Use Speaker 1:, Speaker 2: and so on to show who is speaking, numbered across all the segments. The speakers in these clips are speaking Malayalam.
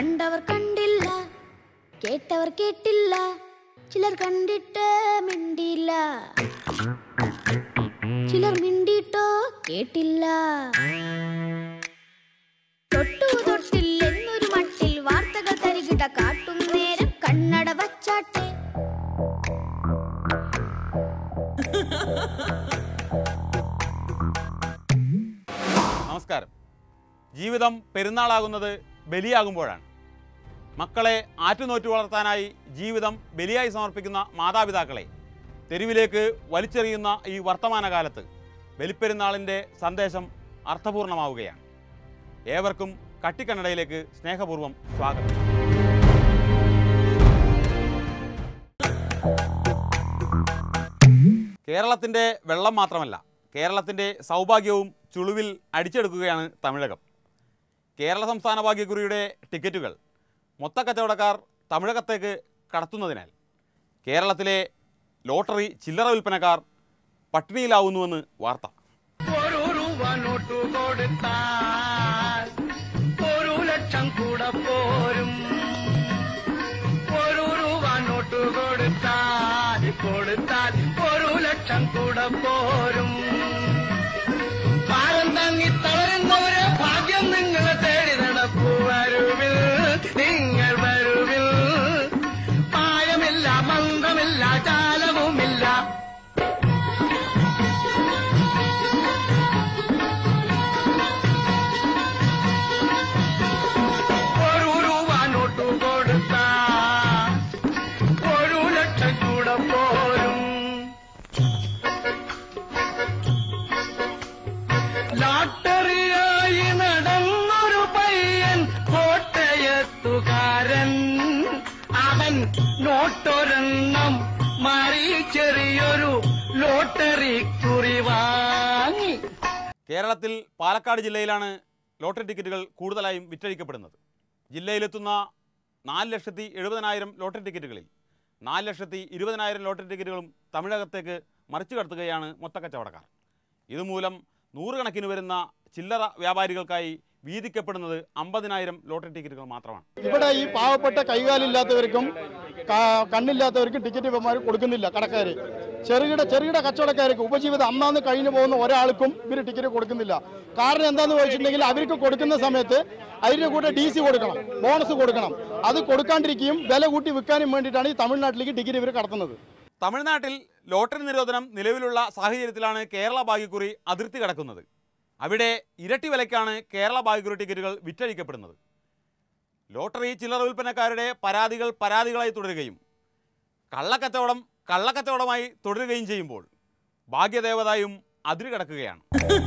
Speaker 1: കണ്ടവർ കണ്ടില്ല കേട്ടവർ കേട്ടില്ല ചിലർ കണ്ടിട്ട് മിണ്ടിയില്ല ചിലർ മിണ്ടിയിട്ടോ കേട്ടില്ല തൊട്ടു തൊട്ടില്ലെന്നൊരു മട്ടിൽ വാർത്തകൾ തരികിട കാട്ടും നേരം കണ്ണട വച്ചാട്ടെ
Speaker 2: നമസ്കാരം ജീവിതം പെരുന്നാളാകുന്നത് ബലിയാകുമ്പോഴാണ് മക്കളെ ആറ്റുനോറ്റു വളർത്താനായി ജീവിതം ബലിയായി സമർപ്പിക്കുന്ന മാതാപിതാക്കളെ തെരുവിലേക്ക് വലിച്ചെറിയുന്ന ഈ വർത്തമാനകാലത്ത് ബലിപ്പെരുന്നാളിൻ്റെ സന്ദേശം അർത്ഥപൂർണമാവുകയാണ് ഏവർക്കും കട്ടിക്കണ്ണടയിലേക്ക് സ്നേഹപൂർവ്വം സ്വാഗതം കേരളത്തിൻ്റെ വെള്ളം മാത്രമല്ല കേരളത്തിൻ്റെ സൗഭാഗ്യവും ചുളുവിൽ അടിച്ചെടുക്കുകയാണ് തമിഴകം കേരള സംസ്ഥാന ഭാഗ്യക്കുറിയുടെ ടിക്കറ്റുകൾ മൊത്തക്കച്ചവടക്കാർ തമിഴകത്തേക്ക് കടത്തുന്നതിനാൽ കേരളത്തിലെ ലോട്ടറി ചില്ലറ വിൽപ്പനക്കാർ പട്ടിണിയിലാവുന്നുവെന്ന് വാർത്ത
Speaker 3: ഒരു രൂപ നോട്ടു കൊടുത്താൽ ഒരു ലക്ഷം കൂടെ പോരും ഒരു രൂപ നോട്ടു കൊടുത്താൽ കൊടുത്താൽ ഒരു ലക്ഷം കൂടെ പോരും പാലം തങ്ങി തളരുന്നവരെ ഭാഗ്യം നിങ്ങളെ തേടി നടപ്പു വരുവിൽ നിങ്ങൾ വരുവിൽ പായമില്ല മന്ത്രമില്ല ജാലവുമില്ല ഒരു രൂപ നോട്ടു കൊടുത്താ ഒരു ലക്ഷം കൂടെ പോരും ലോട്ടറിയായി നടന്നൊരു പയ്യൻ കോട്ടയത്തുകാരൻ അവൻ നോട്ടൊരെണ്ണം മാറി ചെറിയൊരു ലോട്ടറി കുറി വാങ്ങി
Speaker 2: കേരളത്തിൽ പാലക്കാട് ജില്ലയിലാണ് ലോട്ടറി ടിക്കറ്റുകൾ കൂടുതലായും വിറ്റഴിക്കപ്പെടുന്നത് ജില്ലയിലെത്തുന്ന നാല് ലക്ഷത്തി എഴുപതിനായിരം ലോട്ടറി ടിക്കറ്റുകളിൽ നാല് ലക്ഷത്തി ഇരുപതിനായിരം ലോട്ടറി ടിക്കറ്റുകളും തമിഴകത്തേക്ക് മറിച്ചു കടത്തുകയാണ് മൊത്തക്കച്ചവടക്കാർ ഇതുമൂലം നൂറുകണക്കിന് വരുന്ന ചില്ലറ വ്യാപാരികൾക്കായി വീതിക്കപ്പെടുന്നത് അമ്പതിനായിരം ലോട്ടറി ടിക്കറ്റുകൾ മാത്രമാണ്
Speaker 4: ഇവിടെ ഈ പാവപ്പെട്ട കൈകാലില്ലാത്തവർക്കും ക- കണ്ണില്ലാത്തവർക്കും ടിക്കറ്റ് ഇവന്മാർ കൊടുക്കുന്നില്ല കടക്കാർ ചെറുകിട ചെറുകിട കച്ചവടക്കാർക്ക് ഉപജീവിതം അന്നാന്ന് കഴിഞ്ഞു പോകുന്ന ഒരാൾക്കും ഇവർ ടിക്കറ്റ് കൊടുക്കുന്നില്ല കാരണം എന്താണെന്ന് ചോദിച്ചിട്ടുണ്ടെങ്കിൽ അവർക്ക് കൊടുക്കുന്ന സമയത്ത് അതിൻ്റെ കൂടെ ഡി സി കൊടുക്കണം ബോണസ് കൊടുക്കണം അത് കൊടുക്കാണ്ടിരിക്കുകയും വില കൂട്ടി വിൽക്കാനും വേണ്ടിയിട്ടാണ് ഈ തമിഴ്നാട്ടിലേക്ക് ടിക്കറ്റ് ഇവർ കടത്തുന്നത്
Speaker 2: തമിഴ്നാട്ടിൽ ലോട്ടറി നിരോധനം നിലവിലുള്ള സാഹചര്യത്തിലാണ് കേരള ഭാഗ്യക്കുറി അതിർത്തി കടക്കുന്നത് അവിടെ ഇരട്ടി വിലയ്ക്കാണ് കേരള ഭാഗ്യക്കുറി ടിക്കറ്റുകൾ വിറ്റഴിക്കപ്പെടുന്നത് ലോട്ടറി ചില്ലറ വിൽപ്പനക്കാരുടെ പരാതികൾ പരാതികളായി തുടരുകയും കള്ളക്കച്ചവടം കള്ളക്കച്ചവടമായി തുടരുകയും ചെയ്യുമ്പോൾ ഭാഗ്യദേവതായും അതിര് കടക്കുകയാണ്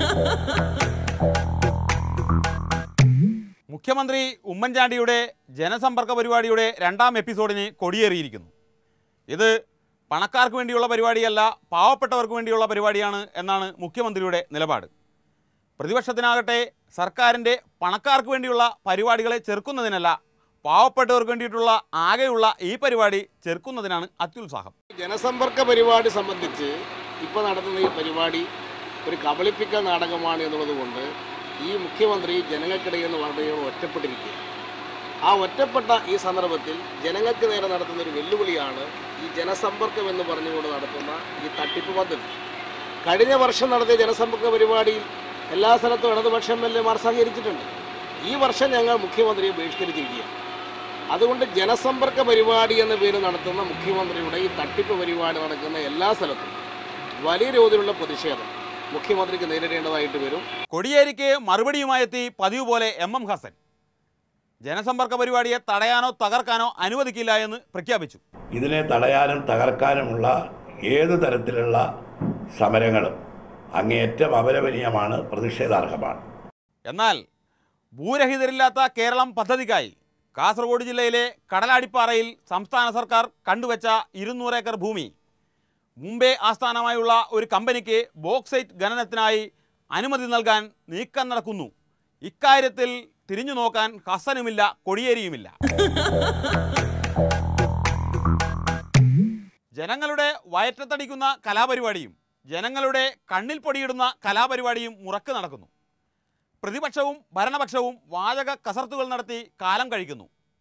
Speaker 2: മുഖ്യമന്ത്രി ഉമ്മൻചാണ്ടിയുടെ ജനസമ്പർക്ക പരിപാടിയുടെ രണ്ടാം എപ്പിസോഡിന് കൊടിയേറിയിരിക്കുന്നു ഇത് പണക്കാർക്ക് വേണ്ടിയുള്ള പരിപാടിയല്ല പാവപ്പെട്ടവർക്ക് വേണ്ടിയുള്ള പരിപാടിയാണ് എന്നാണ് മുഖ്യമന്ത്രിയുടെ നിലപാട് പ്രതിപക്ഷത്തിനാകട്ടെ സർക്കാരിൻ്റെ പണക്കാർക്ക് വേണ്ടിയുള്ള പരിപാടികളെ ചെറുക്കുന്നതിനല്ല പാവപ്പെട്ടവർക്ക് വേണ്ടിയിട്ടുള്ള ആകെയുള്ള ഈ പരിപാടി ചെറുക്കുന്നതിനാണ് അത്യുത്സാഹം
Speaker 5: ജനസമ്പർക്ക പരിപാടി സംബന്ധിച്ച് ഇപ്പോൾ നടത്തുന്ന ഈ പരിപാടി ഒരു കബളിപ്പിക്കൽ നാടകമാണ് എന്നുള്ളത് കൊണ്ട് ഈ മുഖ്യമന്ത്രി ജനങ്ങൾക്കിടയിൽ നിന്ന് വളരെ ഒറ്റപ്പെട്ടിരിക്കുകയാണ് ആ ഒറ്റപ്പെട്ട ഈ സന്ദർഭത്തിൽ ജനങ്ങൾക്ക് നേരെ നടത്തുന്ന ഒരു വെല്ലുവിളിയാണ് ഈ ജനസമ്പർക്കം എന്ന് പറഞ്ഞുകൊണ്ട് നടത്തുന്ന ഈ തട്ടിപ്പ് പദ്ധതി കഴിഞ്ഞ വർഷം നടത്തിയ ജനസമ്പർക്ക പരിപാടിയിൽ എല്ലാ സ്ഥലത്തും ഇടതുപക്ഷ എം എൽ എമാർ സഹകരിച്ചിട്ടുണ്ട് ഈ വർഷം ഞങ്ങൾ മുഖ്യമന്ത്രിയെ ബഹിഷ്കരിച്ചിരിക്കുകയാണ് അതുകൊണ്ട് ജനസമ്പർക്ക പരിപാടി എന്ന പേര് നടത്തുന്ന മുഖ്യമന്ത്രിയുടെ ഈ തട്ടിപ്പ് പരിപാടി നടക്കുന്ന എല്ലാ സ്ഥലത്തും വലിയ തോതിലുള്ള പ്രതിഷേധം മുഖ്യമന്ത്രിക്ക് നേരിടേണ്ടതായിട്ട് വരും
Speaker 2: കൊടിയേരിക്ക് മറുപടിയുമായെത്തി പതിവ് പോലെ എം എം ഹസൻ ജനസമ്പർക്ക പരിപാടിയെ തടയാനോ തകർക്കാനോ അനുവദിക്കില്ല എന്ന് പ്രഖ്യാപിച്ചു
Speaker 6: ഇതിനെ തടയാനും തകർക്കാനുമുള്ള ഏത് തരത്തിലുള്ള സമരങ്ങളും അങ്ങേയറ്റം അപലപനീയമാണ് പ്രതിഷേധാർഹമാണ്
Speaker 2: എന്നാൽ ഭൂരഹിതരില്ലാത്ത കേരളം പദ്ധതിക്കായി കാസർഗോഡ് ജില്ലയിലെ കടലാടിപ്പാറയിൽ സംസ്ഥാന സർക്കാർ കണ്ടുവച്ച ഇരുന്നൂറ് ഏക്കർ ഭൂമി മുംബൈ ആസ്ഥാനമായുള്ള ഒരു കമ്പനിക്ക് ബോക്സൈറ്റ് ഖനനത്തിനായി അനുമതി നൽകാൻ നീക്കം നടക്കുന്നു ഇക്കാര്യത്തിൽ തിരിഞ്ഞു നോക്കാൻ ഹസനുമില്ല കൊടിയേരിയുമില്ല ജനങ്ങളുടെ വയറ്റത്തടിക്കുന്ന കലാപരിപാടിയും ജനങ്ങളുടെ കണ്ണിൽ പൊടിയിടുന്ന കലാപരിപാടിയും മുറക്ക് നടക്കുന്നു പ്രതിപക്ഷവും ഭരണപക്ഷവും വാചക കസർത്തുകൾ നടത്തി കാലം കഴിക്കുന്നു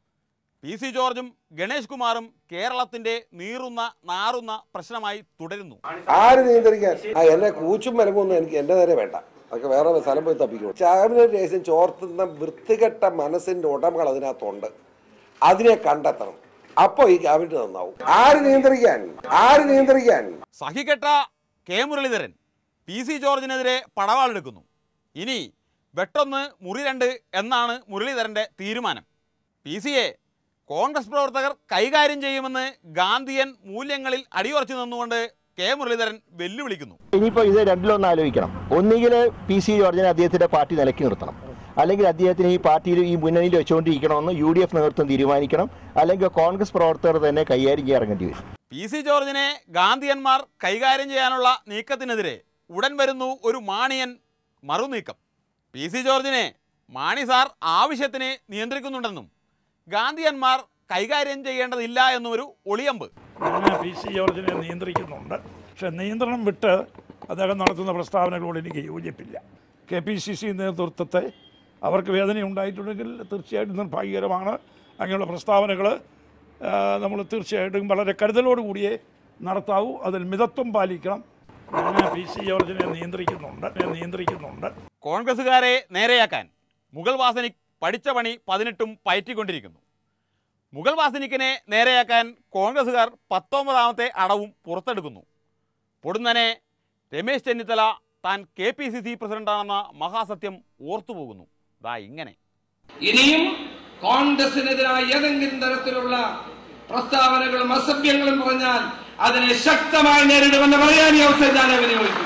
Speaker 2: പി സി ജോർജും ഗണേഷ് കുമാറും കേരളത്തിൻ്റെ നീറുന്ന നാറുന്ന പ്രശ്നമായി തുടരുന്നു
Speaker 7: ആര് നിയന്ത്രിക്കാൻ ആ എന്നെ കൂച്ചും മരങ്ങൊന്നും എനിക്ക് എന്റെ നേരെ വേണ്ട അതൊക്കെ വേറെ സ്ഥലം പോയി തപ്പിക്കും ക്യാബിനറ്റ് രഹസ്യം ചോർത്തുന്ന വൃത്തികെട്ട മനസ്സിന്റെ ഉടമകൾ അതിനകത്തുണ്ട് അതിനെ കണ്ടെത്തണം അപ്പോ ഈ ക്യാബിനറ്റ് നന്നാവും ആര് നിയന്ത്രിക്കാൻ ആര് നിയന്ത്രിക്കാൻ
Speaker 2: സഹികെട്ട കെ മുരളീധരൻ പി സി ജോർജിനെതിരെ പടവാളെടുക്കുന്നു ഇനി വെട്ടൊന്ന് മുറി രണ്ട് എന്നാണ് മുരളീധരൻ്റെ തീരുമാനം പി സിയെ കോൺഗ്രസ് പ്രവർത്തകർ കൈകാര്യം ചെയ്യുമെന്ന് ഗാന്ധിയൻ മൂല്യങ്ങളിൽ അടിയുറച്ചു നിന്നുകൊണ്ട് കെ മുരളീധരൻ വെല്ലുവിളിക്കുന്നു
Speaker 8: ഇനിയിപ്പോൾ ഇത് രണ്ടിലൊന്ന് ആലോചിക്കണം ഒന്നുകിൽ പി സി ജോർജിനെ അദ്ദേഹത്തിന്റെ പാർട്ടി നിലയ്ക്ക് നിർത്തണം അല്ലെങ്കിൽ അദ്ദേഹത്തിന് ഈ പാർട്ടിയിൽ ഈ മുന്നണിയിൽ വെച്ചുകൊണ്ടിരിക്കണമെന്ന് യു ഡി എഫ് നേതൃത്വം തീരുമാനിക്കണം അല്ലെങ്കിൽ കോൺഗ്രസ് പ്രവർത്തകർ തന്നെ കൈകാര്യം ചെയ്യാൻ ഇറങ്ങേണ്ടി വരും
Speaker 2: പി സി ജോർജിനെ ഗാന്ധിയന്മാർ കൈകാര്യം ചെയ്യാനുള്ള നീക്കത്തിനെതിരെ ഉടൻ വരുന്നു ഒരു മാണിയൻ മറുനീക്കം പി സി ജോർജിനെ മാണി സാർ ആവശ്യത്തിന് നിയന്ത്രിക്കുന്നുണ്ടെന്നും ഗാന്ധിയന്മാർ കൈകാര്യം ചെയ്യേണ്ടതില്ല എന്നും ഒരു ഒളിയമ്പ്
Speaker 9: ഞാൻ പി സി ജോർജിനെ നിയന്ത്രിക്കുന്നുണ്ട് പക്ഷെ നിയന്ത്രണം വിട്ട് അദ്ദേഹം നടത്തുന്ന പ്രസ്താവനകളോട് എനിക്ക് യോജിപ്പില്ല കെ പി സി സി നേതൃത്വത്തെ അവർക്ക് വേദന ഉണ്ടായിട്ടുണ്ടെങ്കിൽ തീർച്ചയായിട്ടും നിർഭാഗ്യകരമാണ് അങ്ങനെയുള്ള പ്രസ്താവനകൾ നമ്മൾ തീർച്ചയായിട്ടും വളരെ കരുതലോടുകൂടിയേ നടത്താവൂ അതിൽ മിതത്വം പാലിക്കണം ഞാൻ പി സി ജോർജിനെ നിയന്ത്രിക്കുന്നുണ്ട് നിയന്ത്രിക്കുന്നുണ്ട്
Speaker 2: കോൺഗ്രസ്സുകാരെ നേരെയാക്കാൻ മുഗൾ വാസനിക് പഠിച്ച പണി പതിനെട്ടും പയറ്റിക്കൊണ്ടിരിക്കുന്നു മുഗൾ വാസനിക്കിനെ നേരെയാക്കാൻ കോൺഗ്രസ്സുകാർ പത്തൊമ്പതാമത്തെ അടവും പുറത്തെടുക്കുന്നു പൊടുന്നനെ രമേശ് ചെന്നിത്തല താൻ കെ പി സി സി പ്രസിഡന്റാണെന്ന മഹാസത്യം ഓർത്തുപോകുന്നു ദാ ഇങ്ങനെ
Speaker 10: ഇനിയും കോൺഗ്രസിനെതിരായ ഏതെങ്കിലും തരത്തിലുള്ള പ്രസ്താവനകളും അസഭ്യങ്ങളും പറഞ്ഞാൽ അതിനെ ശക്തമായി നേരിടുമെന്ന് പറയാൻ ഈ അവസരം ഞാൻ വിനിയോഗിക്കുന്നു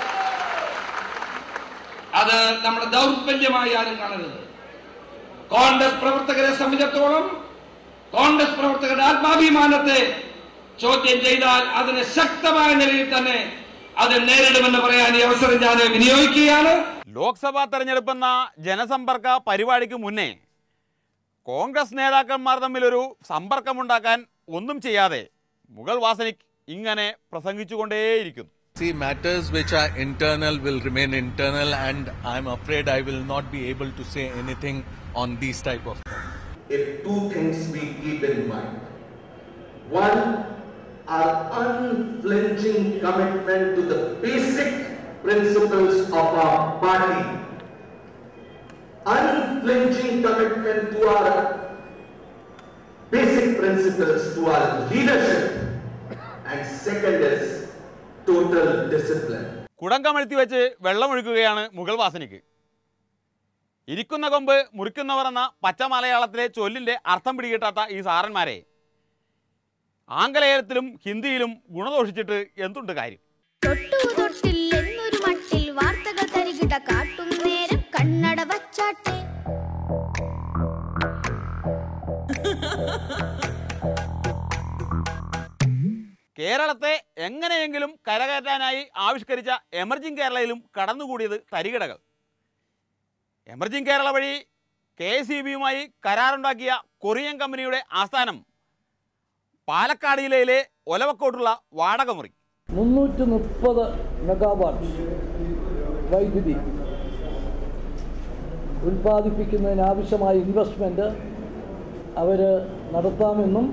Speaker 10: അത് നമ്മുടെ ദൗർബല്യമായി ആരും കാണരുത് കോൺഗ്രസ് പ്രവർത്തകരെ സംബന്ധിച്ചിടത്തോളം കോൺഗ്രസ് പ്രവർത്തകരുടെ ആത്മാഭിമാനത്തെ ചോദ്യം ചെയ്താൽ അതിനെ ശക്തമായ നിലയിൽ തന്നെ അത് നേരിടുമെന്ന് പറയാൻ ഈ അവസരം ഞാൻ വിനിയോഗിക്കുകയാണ്
Speaker 2: ലോക്സഭാ തെരഞ്ഞെടുപ്പെന്ന ജനസമ്പർക്ക പരിപാടിക്ക് മുന്നേ കോൺഗ്രസ് നേതാക്കന്മാർ തമ്മിലൊരു സമ്പർക്കമുണ്ടാക്കാൻ ഒന്നും ചെയ്യാതെ മുഗൾ വാസനിക് ഇങ്ങനെ പ്രസംഗിച്ചുകൊണ്ടേയിരിക്കുന്നു
Speaker 11: See, matters which are internal will remain internal, and I'm afraid I will not be able to say anything on these type of things.
Speaker 12: if two things we keep in mind. One, our unflinching commitment to the basic principles of our party. Unflinching commitment to our basic principles, to our leadership. And second is total discipline.
Speaker 2: കുടങ്കമഴ്ത്തി വെച്ച് വെള്ളമൊഴുക്കുകയാണ് മുഗൾ വാസനിക്ക് ഇരിക്കുന്ന കൊമ്പ് മുറിക്കുന്നവർ എന്ന പച്ച മലയാളത്തിലെ ചൊല്ലിൻ്റെ അർത്ഥം പിടികിട്ടാത്ത ഈ സാറന്മാരെ ആംഗലേയത്തിലും ഹിന്ദിയിലും ഗുണദോഷിച്ചിട്ട് എന്തുണ്ട് കാര്യം
Speaker 1: തൊട്ടു തൊട്ടിൽ എന്നൊരു മട്ടിൽ വാർത്തകൾ തരികിട കാട്ടും നേരം കണ്ണട വച്ചാട്ടെ
Speaker 2: കേരളത്തെ എങ്ങനെയെങ്കിലും കരകയറ്റാനായി ആവിഷ്കരിച്ച എമർജിംഗ് കേരളയിലും കടന്നുകൂടിയത് തരികിടകൾ എമർജിംഗ് കേരള വഴി കെ എസ് ഇ ബിയുമായി കരാറുണ്ടാക്കിയ കൊറിയൻ കമ്പനിയുടെ ആസ്ഥാനം പാലക്കാട് ജില്ലയിലെ ഒലവക്കോട്ടുള്ള വാടകമുറി
Speaker 13: മുന്നൂറ്റി മുപ്പത് മെഗാവാട്ട് വൈദ്യുതി ഉൽപ്പാദിപ്പിക്കുന്നതിനാവശ്യമായ ഇൻവെസ്റ്റ്മെൻറ്റ് അവർ നടത്താമെന്നും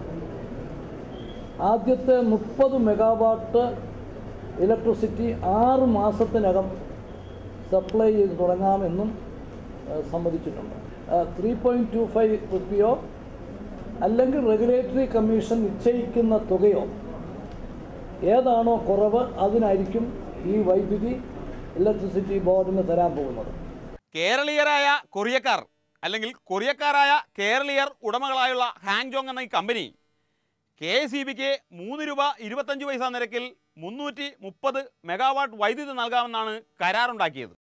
Speaker 13: ആദ്യത്തെ മുപ്പത് മെഗാവാട്ട് ഇലക്ട്രിസിറ്റി ആറ് മാസത്തിനകം സപ്ലൈ ചെയ്ത് തുടങ്ങാമെന്നും ഏഹ്, സമ്മതിച്ചിട്ടുണ്ട് ത്രീ പോയിൻറ്റ് ടു ഫൈവ് റുപ്പിയോ അല്ലെങ്കിൽ റെഗുലേറ്ററി കമ്മീഷൻ നിശ്ചയിക്കുന്ന തുകയോ ഏതാണോ കുറവ് അതിനായിരിക്കും ഈ വൈദ്യുതി ഇലക്ട്രിസിറ്റി ബോർഡിന് തരാൻ പോകുന്നത്
Speaker 2: കേരളീയരായ കൊറിയക്കാർ അല്ലെങ്കിൽ കൊറിയക്കാരായ കേരളീയർ ഉടമകളായുള്ള ഹാങ്ജോങ് എന്ന ഈ കമ്പനി കെ എസ് ഇ ബിക്ക് മൂന്ന് രൂപ ഇരുപത്തഞ്ച് പൈസ നിരക്കിൽ മുന്നൂറ്റി മുപ്പത് മെഗാവാട്ട് വൈദ്യുതി നൽകാമെന്നാണ് കരാറുണ്ടാക്കിയത്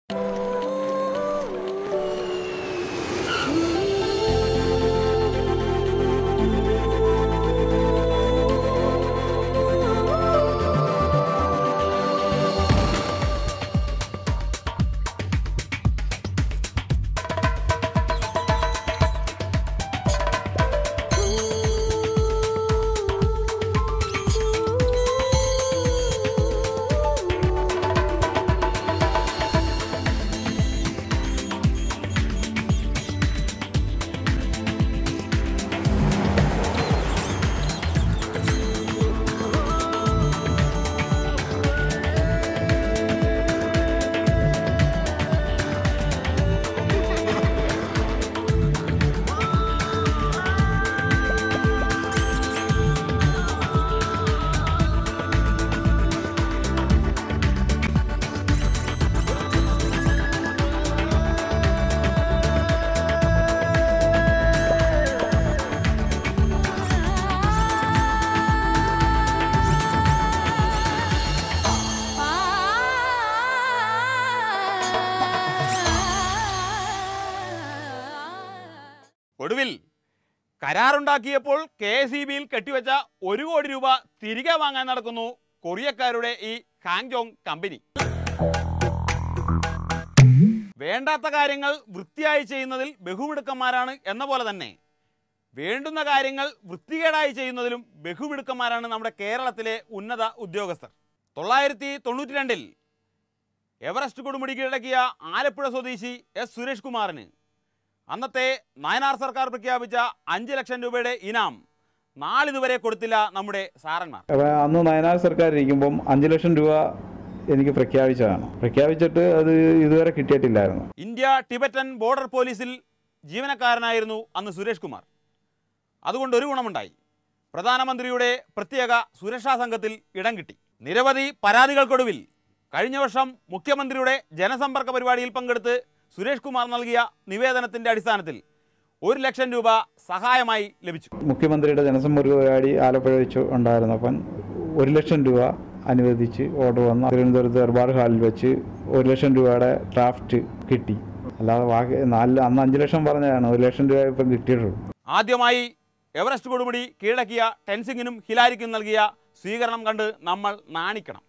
Speaker 2: കരാറുണ്ടാക്കിയപ്പോൾ കെ എസ് ഇ ബിയിൽ കെട്ടിവെച്ച ഒരു കോടി രൂപ തിരികെ വാങ്ങാൻ നടക്കുന്നു കൊറിയക്കാരുടെ ഈ ഹാങ്ജോങ് കമ്പനി വേണ്ടാത്ത കാര്യങ്ങൾ വൃത്തിയായി ചെയ്യുന്നതിൽ ബഹുമിടുക്കന്മാരാണ് എന്ന പോലെ തന്നെ വേണ്ടുന്ന കാര്യങ്ങൾ വൃത്തികേടായി ചെയ്യുന്നതിലും ബഹുമിടുക്കന്മാരാണ് നമ്മുടെ കേരളത്തിലെ ഉന്നത ഉദ്യോഗസ്ഥർ തൊള്ളായിരത്തി തൊണ്ണൂറ്റി രണ്ടിൽ എവറസ്റ്റ് കൊടുമുടി കീഴടക്കിയ ആലപ്പുഴ സ്വദേശി എസ് സുരേഷ് കുമാറിന് അന്നത്തെ നയനാർ സർക്കാർ പ്രഖ്യാപിച്ച അഞ്ച് ലക്ഷം രൂപയുടെ ഇനാം നാളിതുവരെ കൊടുത്തില്ല നമ്മുടെ സാറന്മാർ
Speaker 14: അപ്പോൾ അന്ന് നയനാർ സർക്കാർ ഇരിക്കുമ്പം അഞ്ച് ലക്ഷം രൂപ എനിക്ക് പ്രഖ്യാപിച്ചതാണ് പ്രഖ്യാപിച്ചിട്ട് അത് ഇതുവരെ കിട്ടിയിട്ടില്ലായിരുന്നു
Speaker 2: ഇന്ത്യ ടിബറ്റൻ ബോർഡർ പോലീസിൽ ജീവനക്കാരനായിരുന്നു അന്ന് സുരേഷ് കുമാർ അതുകൊണ്ട് ഒരു ഗുണമുണ്ടായി പ്രധാനമന്ത്രിയുടെ പ്രത്യേക സുരക്ഷാ സംഘത്തിൽ ഇടം കിട്ടി നിരവധി പരാതികൾക്കൊടുവിൽ കഴിഞ്ഞ വർഷം മുഖ്യമന്ത്രിയുടെ ജനസമ്പർക്ക പരിപാടിയിൽ പങ്കെടുത്ത് സുരേഷ് കുമാർ നൽകിയ നിവേദനത്തിന്റെ അടിസ്ഥാനത്തിൽ ഒരു ലക്ഷം രൂപ സഹായമായി ലഭിച്ചു
Speaker 14: മുഖ്യമന്ത്രിയുടെ ജനസമ്പർക്ക പരിപാടി ആലപ്പുഴ വെച്ച് ഉണ്ടായിരുന്നു അപ്പം ഒരു ലക്ഷം രൂപ അനുവദിച്ച് ഓർഡർ വന്ന് തിരുവനന്തപുരത്ത് ദർബാർ ഹാളിൽ വെച്ച് ഒരു ലക്ഷം രൂപയുടെ ഡ്രാഫ്റ്റ് കിട്ടി അല്ലാതെ ബാക്കി നാല് അന്ന് അഞ്ച് ലക്ഷം പറഞ്ഞതാണ് ഒരു ലക്ഷം രൂപ ഇപ്പം കിട്ടിയിട്ടുള്ളൂ
Speaker 2: ആദ്യമായി എവറസ്റ്റ് കൊടുമുടി കീഴടക്കിയ ടെൻസിങ്ങിനും ഹിലാരിക്കും നൽകിയ സ്വീകരണം കണ്ട് നമ്മൾ നാണിക്കണം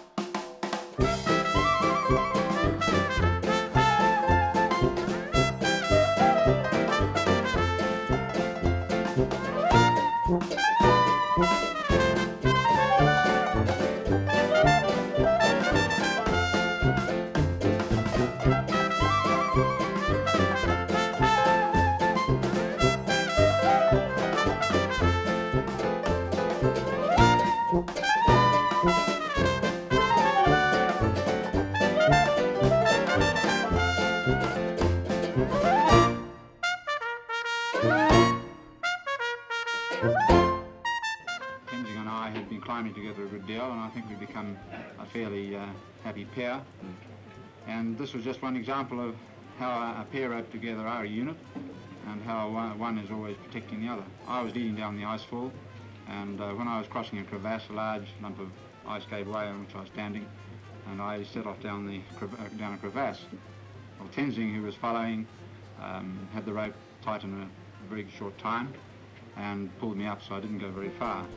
Speaker 15: Tenzing and I had been climbing together a good deal, and I think we've become a fairly uh, happy pair. And this was just one example of how a a pair rope together are a unit, and how one, one is always protecting the other. I was leading down the ice fall, and uh, when I was crossing a crevasse, a large lump of ice gave way on which I was standing, and I set off down the crev- uh, down a crevasse. Well, Tenzing, who was following, um, had the rope tight in a very short time, and pulled me up so I didn't go very far.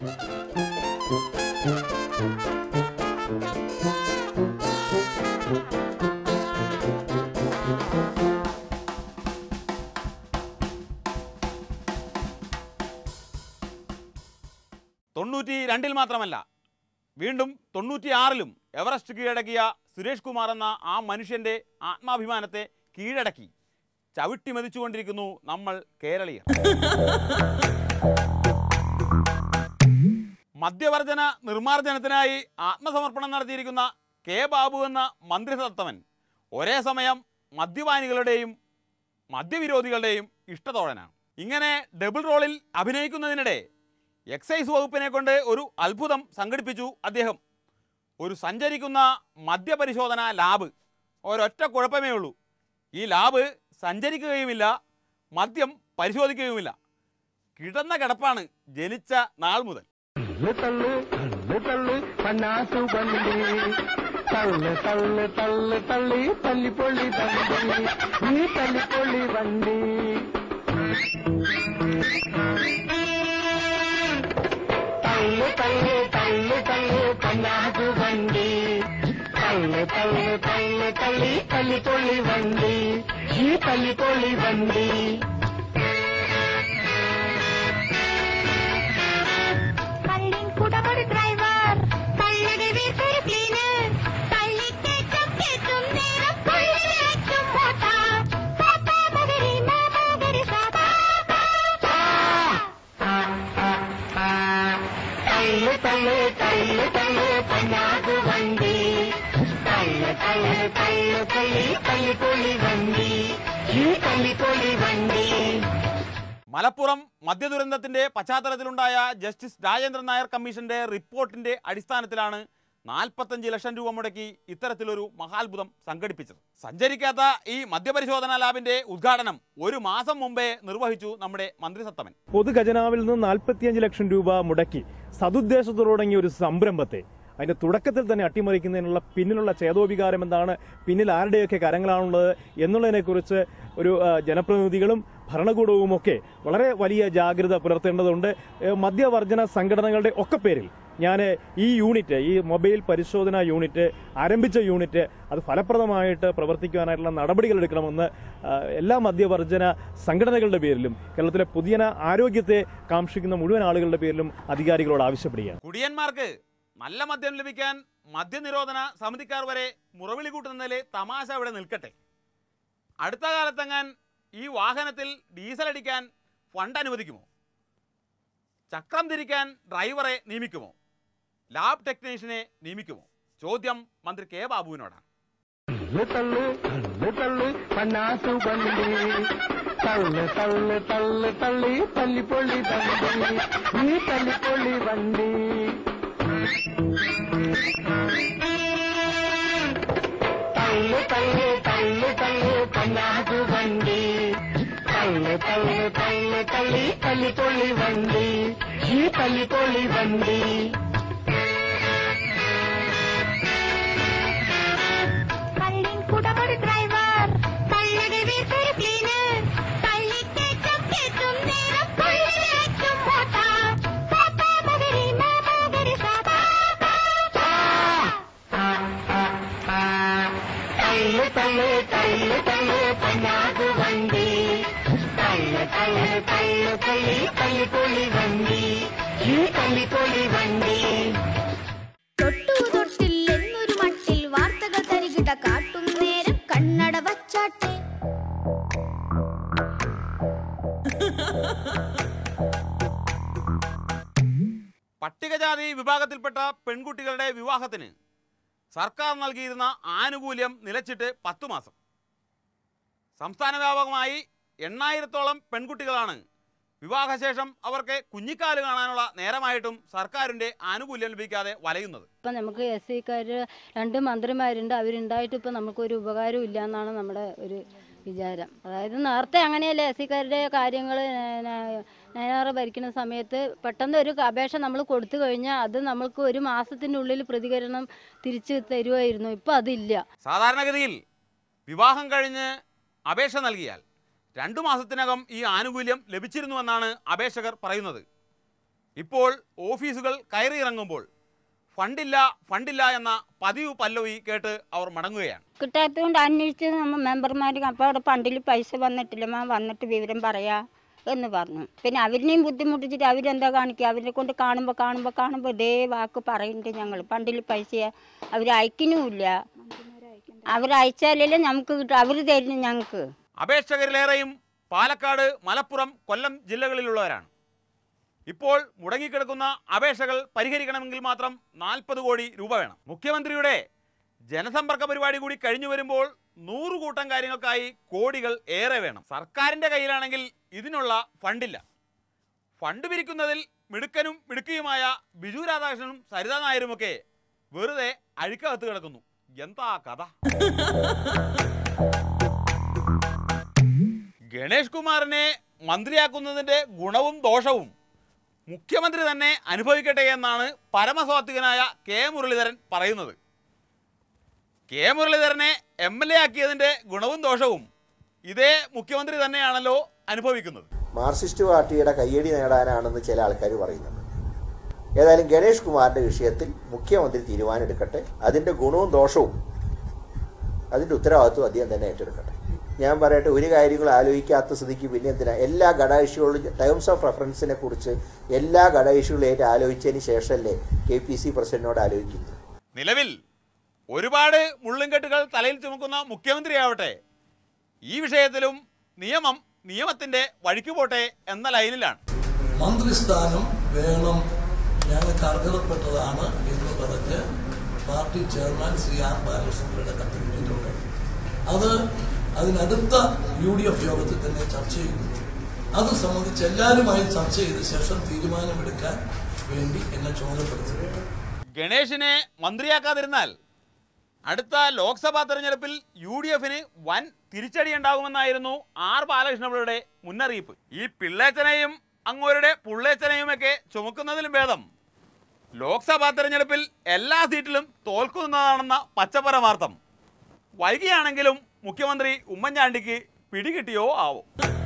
Speaker 2: തൊണ്ണൂറ്റി രണ്ടിൽ മാത്രമല്ല വീണ്ടും തൊണ്ണൂറ്റിയാറിലും എവറസ്റ്റ് കീഴടക്കിയ സുരേഷ് കുമാർ എന്ന ആ മനുഷ്യൻ്റെ ആത്മാഭിമാനത്തെ കീഴടക്കി ചവിട്ടി മതിച്ചുകൊണ്ടിരിക്കുന്നു നമ്മൾ കേരളീയർ മദ്യവർജന നിർമ്മാർജ്ജനത്തിനായി ആത്മസമർപ്പണം നടത്തിയിരിക്കുന്ന കെ ബാബു എന്ന മന്ത്രിസത്തമൻ ഒരേ സമയം മദ്യപാനികളുടെയും മദ്യവിരോധികളുടെയും ഇഷ്ടത്തോഴനാണ് ഇങ്ങനെ ഡബിൾ റോളിൽ അഭിനയിക്കുന്നതിനിടെ എക്സൈസ് വകുപ്പിനെ കൊണ്ട് ഒരു അത്ഭുതം സംഘടിപ്പിച്ചു അദ്ദേഹം ഒരു സഞ്ചരിക്കുന്ന മദ്യപരിശോധന ലാബ് ഒരൊറ്റ കുഴപ്പമേ ഉള്ളൂ ഈ ലാബ് സഞ്ചരിക്കുകയുമില്ല മദ്യം പരിശോധിക്കുകയുമില്ല കിടന്ന കിടപ്പാണ് ജനിച്ച നാൾ മുതൽ
Speaker 3: തള്ളു തള്ളു തള്ളു പന്നാസു വണ്ടി തള്ളു തള്ളു തള്ളു തള്ളി തല്ലിപ്പൊള്ളി വണ്ടി ഈ തല്ലിപ്പൊള്ളി വണ്ടി തള്ളു തള്ളു തള്ളു തള്ളു പന്നാസു വണ്ടി തള്ളു തള്ളു തള്ളു തള്ളി തല്ലിപ്പൊള്ളി വണ്ടി ഈ തല്ലിപ്പൊള്ളി വണ്ടി
Speaker 1: കുടമൊരു ഡ്രൈവർ തള്ളടി വീട്ടൊരു ക്ലീനർ തള്ളിക്കേറ്റം കേറ്റും നേരം കൊള്ളിലേക്കും മോട്ടാർ പാപ്പാ മകരി മാമാകരി സാബാ
Speaker 3: തള്ളു തള്ളു തള്ളു തള്ളു പന്നാസു വണ്ടി തള്ളു തള്ളു തള്ളു തള്ളി തല്ലിപ്പൊള്ളി വണ്ടി ഈ തല്ലിപ്പൊള്ളി വണ്ടി
Speaker 2: മലപ്പുറം മദ്യദുരന്തത്തിന്റെ പശ്ചാത്തലത്തിലുണ്ടായ ജസ്റ്റിസ് രാജേന്ദ്രൻ നായർ കമ്മീഷന്റെ റിപ്പോർട്ടിന്റെ അടിസ്ഥാനത്തിലാണ് നാൽപ്പത്തഞ്ച് ലക്ഷം രൂപ മുടക്കി ഇത്തരത്തിലൊരു മഹാത്ഭുതം സംഘടിപ്പിച്ചത് സഞ്ചരിക്കാത്ത ഈ മദ്യപരിശോധനാ ലാബിന്റെ ഉദ്ഘാടനം ഒരു മാസം മുമ്പേ നിർവഹിച്ചു നമ്മുടെ മന്ത്രി സത്തമൻ
Speaker 16: പൊതുഖജനാവിൽ നിന്ന് നാൽപ്പത്തിയഞ്ച് ലക്ഷം രൂപ മുടക്കി സതുദ്ദേശത്തോടെ തുടങ്ങിയ ഒരു സംരംഭത്തെ അതിന്റെ തുടക്കത്തിൽ തന്നെ അട്ടിമറിക്കുന്നതിനുള്ള പിന്നിലുള്ള ചേതോവികാരം എന്താണ് പിന്നിൽ ആരുടെയൊക്കെ കരങ്ങളാണുള്ളത് എന്നുള്ളതിനെക്കുറിച്ച് ഒരു ആ, ജനപ്രതിനിധികളും ഭരണകൂടവുമൊക്കെ വളരെ വലിയ ജാഗ്രത പുലർത്തേണ്ടതുണ്ട് ഏ, മദ്യവർജന സംഘടനകളുടെ ഒക്കെ പേരിൽ ഞാൻ ഈ യൂണിറ്റ് ഈ മൊബൈൽ പരിശോധനാ യൂണിറ്റ് ആരംഭിച്ച യൂണിറ്റ് അത് ഫലപ്രദമായിട്ട് പ്രവർത്തിക്കുവാനായിട്ടുള്ള നടപടികൾ എടുക്കണമെന്ന് ആ, എല്ലാ മദ്യവർജന സംഘടനകളുടെ പേരിലും കേരളത്തിലെ പുതിയ ആരോഗ്യത്തെ കാക്ഷിക്കുന്ന മുഴുവൻ ആളുകളുടെ പേരിലും അധികാരികളോട് ആവശ്യപ്പെടുകയാണ്
Speaker 2: കുടിയന്മാർക്ക് നല്ല മദ്യം ലഭിക്കാൻ മദ്യനിരോധന സമിതിക്കാർ വരെ മുറവിളി കൂട്ടുന്നതിലെ തമാശ അവിടെ നിൽക്കട്ടെ അടുത്ത കാലത്തെങ്ങാൻ ഈ വാഹനത്തിൽ ഡീസൽ അടിക്കാൻ ഫണ്ട് അനുവദിക്കുമോ ചക്രം തിരിക്കാൻ ഡ്രൈവറെ നിയമിക്കുമോ ലാബ് ടെക്നീഷ്യനെ നിയമിക്കുമോ ചോദ്യം മന്ത്രി കെ ബാബുവിനോടാണ്
Speaker 3: തള്ളു തള്ളു തള്ളു പന്നാസു വണ്ടി തള്ളു തള്ളു തള്ളു തള്ളി തല്ലിപ്പൊള്ളി വണ്ടി നീ തല്ലിപ്പൊള്ളി വണ്ടി തള്ളു തള്ളു തള്ളു തള്ളു പന്നാസു വണ്ടി തള്ളു തള്ളു തള്ളു തള്ളി തല്ലിപ്പൊള്ളി വണ്ടി ഈ തല്ലിപ്പൊള്ളി വണ്ടി
Speaker 1: കള്ളിൻ കുടമൊരു ഡ്രൈവർ കള്ളടി വീട്ടൊരു ക്ലീനർ തള്ളിക്കേറ്റം കേട്ടും നേരം കൊള്ളിലേക്കും മോട്ട പാപ്പാ മകരി മാമകരി സാബാ
Speaker 3: തള്ളു തള്ളു തള്ളു തള്ളു പന്നാകു വണ്ടി തള്ളു തള്ളു തള്ളു തള്ളി തല്ലിപ്പൊളി വണ്ടി ഈ തല്ലിപ്പൊളി വണ്ടി
Speaker 1: തൊട്ടു തൊട്ടില്ലെന്നൊരു മട്ടിൽ വാർത്തകൾ തരികിട കാട്ടും നേരം കണ്ണട വച്ചാട്ടെ
Speaker 2: പട്ടികജാതി വിഭാഗത്തിൽപ്പെട്ട പെൺകുട്ടികളുടെ വിവാഹത്തിന് സർക്കാർ നൽകിയിരുന്ന ആനുകൂല്യം നിലച്ചിട്ട് പത്തു മാസം സംസ്ഥാന വ്യാപകമായി എണ്ണായിരത്തോളം പെൺകുട്ടികളാണ് വിവാഹശേഷം അവർക്ക് കുഞ്ഞിക്കാല് കാണാനുള്ള നേരമായിട്ടും സർക്കാരിൻ്റെ ആനുകൂല്യം ലഭിക്കാതെ വലയുന്നത്
Speaker 17: ഇപ്പം നമുക്ക് എസ് സിക്കാർ രണ്ട് മന്ത്രിമാരുണ്ട് അവരുണ്ടായിട്ട് ഇപ്പം നമുക്കൊരു ഉപകാരവും ഇല്ല എന്നാണ് നമ്മുടെ ഒരു വിചാരം അതായത് നേരത്തെ അങ്ങനെയല്ലേ എസ് സിക്കാരുടെ കാര്യങ്ങൾ നയനാറ് ഭരിക്കുന്ന സമയത്ത് പെട്ടെന്ന് ഒരു അപേക്ഷ നമ്മൾ കൊടുത്തു കഴിഞ്ഞാൽ അത് നമുക്ക് ഒരു മാസത്തിനുള്ളിൽ പ്രതികരണം തിരിച്ച് തരുമായിരുന്നു ഇപ്പം അതില്ല
Speaker 2: സാധാരണഗതിയിൽ വിവാഹം കഴിഞ്ഞ് അപേക്ഷ നൽകിയാൽ രണ്ടു മാസത്തിനകം ഈ ആനുകൂല്യം ലഭിച്ചിരുന്നുവെന്നാണ് അപേക്ഷകർ പറയുന്നത് ഇപ്പോൾ ഓഫീസുകൾ കയറിയിറങ്ങുമ്പോൾ ഫണ്ടില്ല ഫണ്ടില്ല എന്ന പതിവ് പല്ലവി കേട്ട് അവർ മടങ്ങുകയാണ്
Speaker 18: കിട്ടാത്തതുകൊണ്ട് അന്വേഷിച്ച് നമ്മൾ മെമ്പർമാർ അപ്പോൾ അവിടെ ഫണ്ടിൽ പൈസ വന്നിട്ടില്ലമ്മ വന്നിട്ട് വിവരം പറയാ എന്ന് പറഞ്ഞു പിന്നെ അവരിനെയും ബുദ്ധിമുട്ടിച്ചിട്ട് അവരെന്താ കാണിക്കുക അവരെ കൊണ്ട് കാണുമ്പോൾ കാണുമ്പോൾ കാണുമ്പോൾ ഇതേ വാക്ക് പറയുന്നുണ്ട് ഞങ്ങൾ ഫണ്ടിൽ പൈസ അവർ അയക്കുന്നുമില്ല അവരയച്ചാലല്ലേ നമുക്ക് കിട്ടും അവർ തരുന്നു ഞങ്ങൾക്ക്
Speaker 2: അപേക്ഷകരിലേറെയും പാലക്കാട് മലപ്പുറം കൊല്ലം ജില്ലകളിലുള്ളവരാണ് ഇപ്പോൾ മുടങ്ങിക്കിടക്കുന്ന അപേക്ഷകൾ പരിഹരിക്കണമെങ്കിൽ മാത്രം നാൽപ്പത് കോടി രൂപ വേണം മുഖ്യമന്ത്രിയുടെ ജനസമ്പർക്ക പരിപാടി കൂടി കഴിഞ്ഞു വരുമ്പോൾ നൂറ് കൂട്ടം കാര്യങ്ങൾക്കായി കോടികൾ ഏറെ വേണം സർക്കാരിൻ്റെ കയ്യിലാണെങ്കിൽ ഇതിനുള്ള ഫണ്ടില്ല ഫണ്ട് പിരിക്കുന്നതിൽ മിടുക്കനും മിടുക്കിയുമായ ബിജു രാധാകൃഷ്ണനും സരിതാ നായരുമൊക്കെ വെറുതെ അഴുക്കകത്ത് കിടക്കുന്നു എന്താ കഥ ഗണേഷ് കുമാറിനെ മന്ത്രിയാക്കുന്നതിൻ്റെ ഗുണവും ദോഷവും മുഖ്യമന്ത്രി തന്നെ അനുഭവിക്കട്ടെ എന്നാണ് പരമസ്വാത്വികനായ കെ മുരളീധരൻ പറയുന്നത് കെ മുരളീധരനെ എം എൽ എ ആക്കിയതിൻ്റെ ഗുണവും ദോഷവും ഇതേ മുഖ്യമന്ത്രി തന്നെയാണല്ലോ അനുഭവിക്കുന്നത്
Speaker 8: മാർക്സിസ്റ്റ് പാർട്ടിയുടെ കയ്യടി നേടാനാണെന്ന് ചില ആൾക്കാർ പറയുന്നുണ്ട് ഏതായാലും ഗണേഷ് കുമാറിന്റെ വിഷയത്തിൽ മുഖ്യമന്ത്രി തീരുമാനമെടുക്കട്ടെ അതിന്റെ ഗുണവും ദോഷവും അതിന്റെ ഉത്തരവാദിത്വം അദ്ദേഹം തന്നെ ഏറ്റെടുക്കട്ടെ ഞാൻ പറയട്ടെ ഒരു കാര്യങ്ങളും ആലോചിക്കാത്ത സ്ഥിതിക്ക് പിന്നെ എന്തിനാ എല്ലാ ഘടകകക്ഷികളും ടേംസ് ഓഫ് റെഫറൻസിനെ കുറിച്ച് എല്ലാ ഘടകകക്ഷികളായിട്ട് ആലോചിച്ചതിന് ശേഷമല്ലേ കെ പി സി പ്രസിഡന്റിനോട് ആലോചിക്കുന്നത്
Speaker 2: നിലവിൽ ഒരുപാട് മുള്ളുംകെട്ടുകൾ തലയിൽ ചുമക്കുന്ന മുഖ്യമന്ത്രിയാവട്ടെ ഈ വിഷയത്തിലും നിയമം നിയമത്തിന്റെ വഴിക്ക് പോട്ടെ എന്ന ലൈനിലാണ്
Speaker 19: മന്ത്രിസ്ഥാനം വേണം ഞങ്ങൾക്ക് അർഹതപ്പെട്ടതാണ് എന്ന് പറഞ്ഞ് പാർട്ടി ചെയർമാൻ ശ്രീ ആർ ബാലകൃഷ്ണന്റെ കത്ത് കിട്ടിയിട്ടുണ്ട് അത് അതിനടുത്ത യു ഡി എഫ് യോഗത്തിൽ തന്നെ ചർച്ച ചെയ്യുന്നു അത് സംബന്ധിച്ച് എല്ലാവരുമായി ചർച്ച ചെയ്ത ശേഷം തീരുമാനമെടുക്കാൻ വേണ്ടി എന്നെ ചുമതലപ്പെടുത്തി
Speaker 2: ഗണേഷിനെ മന്ത്രിയാക്കാതിരുന്നാൽ അടുത്ത ലോക്സഭാ തെരഞ്ഞെടുപ്പിൽ യു ഡി എഫിന് വൻ തിരിച്ചടിയുണ്ടാകുമെന്നായിരുന്നു ആർ ബാലകൃഷ്ണപിള്ളയുടെ മുന്നറിയിപ്പ് ഈ പിള്ളേച്ചനെയും അങ്ങോരുടെ പുള്ളേച്ചനെയുമൊക്കെ ചുമക്കുന്നതിലും ഭേദം ലോക്സഭാ തെരഞ്ഞെടുപ്പിൽ എല്ലാ സീറ്റിലും തോൽക്കുന്നതാണെന്ന പച്ചപ്പരമാർത്ഥം വൈകിയാണെങ്കിലും മുഖ്യമന്ത്രി ഉമ്മൻചാണ്ടിക്ക് പിടികിട്ടിയോ ആവോ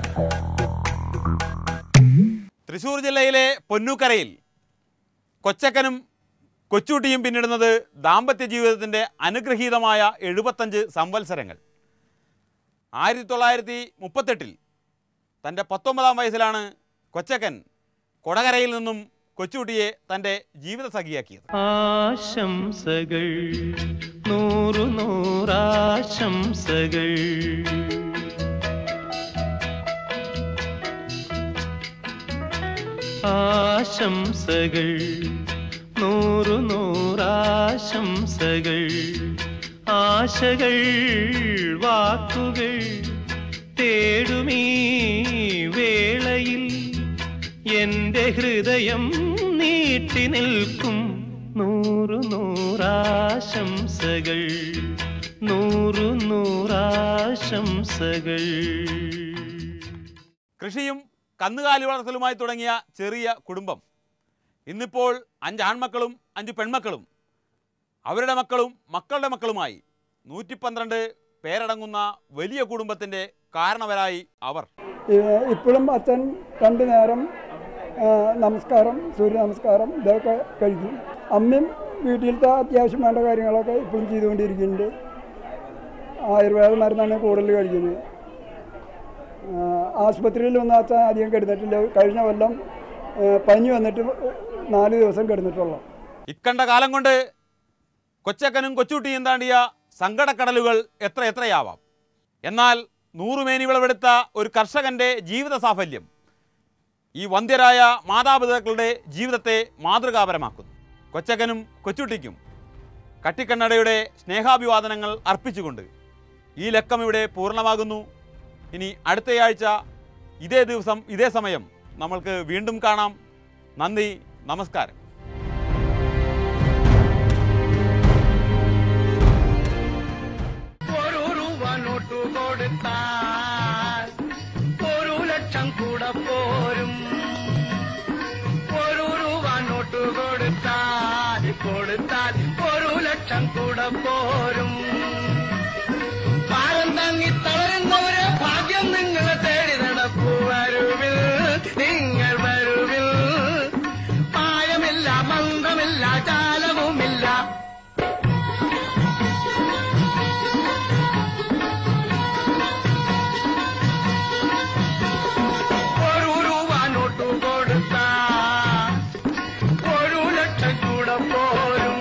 Speaker 2: തൃശൂർ ജില്ലയിലെ പൊന്നൂക്കരയിൽ കൊച്ചക്കനും കൊച്ചൂട്ടിയും പിന്നിടുന്നത് ദാമ്പത്യ ജീവിതത്തിൻ്റെ അനുഗ്രഹീതമായ എഴുപത്തഞ്ച് സംവത്സരങ്ങൾ ആയിരത്തി തൊള്ളായിരത്തി മുപ്പത്തെട്ടിൽ തൻ്റെ പത്തൊമ്പതാം വയസ്സിലാണ് കൊച്ചക്കൻ കൊടകരയിൽ നിന്നും കൊച്ചൂട്ടിയെ തൻ്റെ ജീവിത സഖിയാക്കിയത്
Speaker 20: ആശംസകൾ നൂറു നൂറാശംസകൾ ആശംസകൾ നൂറു നൂറാശംസകൾ ആശകൾ വാക്കുകൾ തേടുമീ വേളയിൽ എന്റെ ഹൃദയം നീട്ടി നിൽക്കും നൂറു നൂറാശംസകൾ നൂറു നൂറാശംസകൾ
Speaker 2: കൃഷിയും കന്നുകാലി വളർത്തലുമായി തുടങ്ങിയ ചെറിയ കുടുംബം ഇന്നിപ്പോൾ അഞ്ച് ആൺമക്കളും അഞ്ച് പെൺമക്കളും അവരുടെ മക്കളും മക്കളുടെ മക്കളുമായി നൂറ്റി പന്ത്രണ്ട് പേരടങ്ങുന്ന വലിയ കുടുംബത്തിൻ്റെ കാരണവരായി അവർ
Speaker 21: ഏഹ് ഇപ്പോഴും അച്ഛൻ രണ്ടു നേരം ആ, നമസ്കാരം സൂര്യ നമസ്കാരം ഇതൊക്കെ കഴിക്കും അമ്മയും വീട്ടിലത്തെ അത്യാവശ്യം വേണ്ട കാര്യങ്ങളൊക്കെ ഇപ്പോഴും ചെയ്തുകൊണ്ടിരിക്കുന്നുണ്ട് ആയുർവേദ മരുന്നാണ് കൂടുതൽ കഴിക്കുന്നത് ആ, ആശുപത്രിയിലൊന്നും അച്ഛൻ അധികം കിടന്നിട്ടില്ല കഴിഞ്ഞ കൊല്ലം ആ, പനി വന്നിട്ട് നാല് ദിവസം കിടന്നിട്ടുള്ളൂ
Speaker 2: ഇക്കണ്ട കാലം കൊണ്ട് കൊച്ചക്കനും കൊച്ചൂട്ടിയും താണ്ടിയ സങ്കടക്കടലുകൾ എത്ര എത്രയാവാം എന്നാൽ നൂറുമേനി വിളവെടുത്ത ഒരു കർഷകന്റെ ജീവിത സാഫല്യം ഈ വന്ധ്യരായ മാതാപിതാക്കളുടെ ജീവിതത്തെ മാതൃകാപരമാക്കുന്നു കൊച്ചക്കനും കൊച്ചുട്ടിക്കും കട്ടിക്കണ്ണടയുടെ സ്നേഹാഭിവാദനങ്ങൾ അർപ്പിച്ചുകൊണ്ട് ഈ ലക്കം ഇവിടെ പൂർണ്ണമാകുന്നു ഇനി അടുത്തയാഴ്ച ഇതേ ദിവസം ഇതേ സമയം നമ്മൾക്ക് വീണ്ടും കാണാം നന്ദി നമസ്കാരം
Speaker 3: ഒരു രൂപ നോട്ടു കൊടുത്താൽ ഒരു ലക്ഷം കൂടെ പോരും ഒരു രൂപ നോട്ടു കൊടുത്താൽ കൊടുത്താൽ ഒരു ലക്ഷം കൂടെ പോരും പാലം തങ്ങി തളരുന്നവരെ ഭാഗ്യം നിങ്ങളെ തേടി നടപ്പു വരുവിൽ നിങ്ങൾ വരുവിൽ പായമില്ല മന്ത്രമില്ല ജാലവുമില്ല ഒരു രൂപ നോട്ടു കൊടുത്ത ഒരു ലക്ഷം കൂടെ പോരും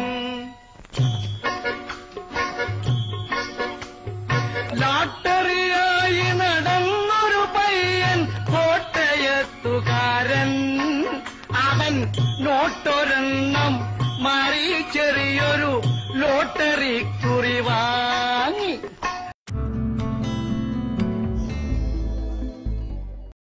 Speaker 3: ലോട്ടറിയായി നടന്നൊരു പയ്യൻ കോട്ടയത്തുകാരൻ അവൻ നോട്ടൊരെണ്ണം മാറി ചെറിയൊരു ലോട്ടറി കുറി വാങ്ങി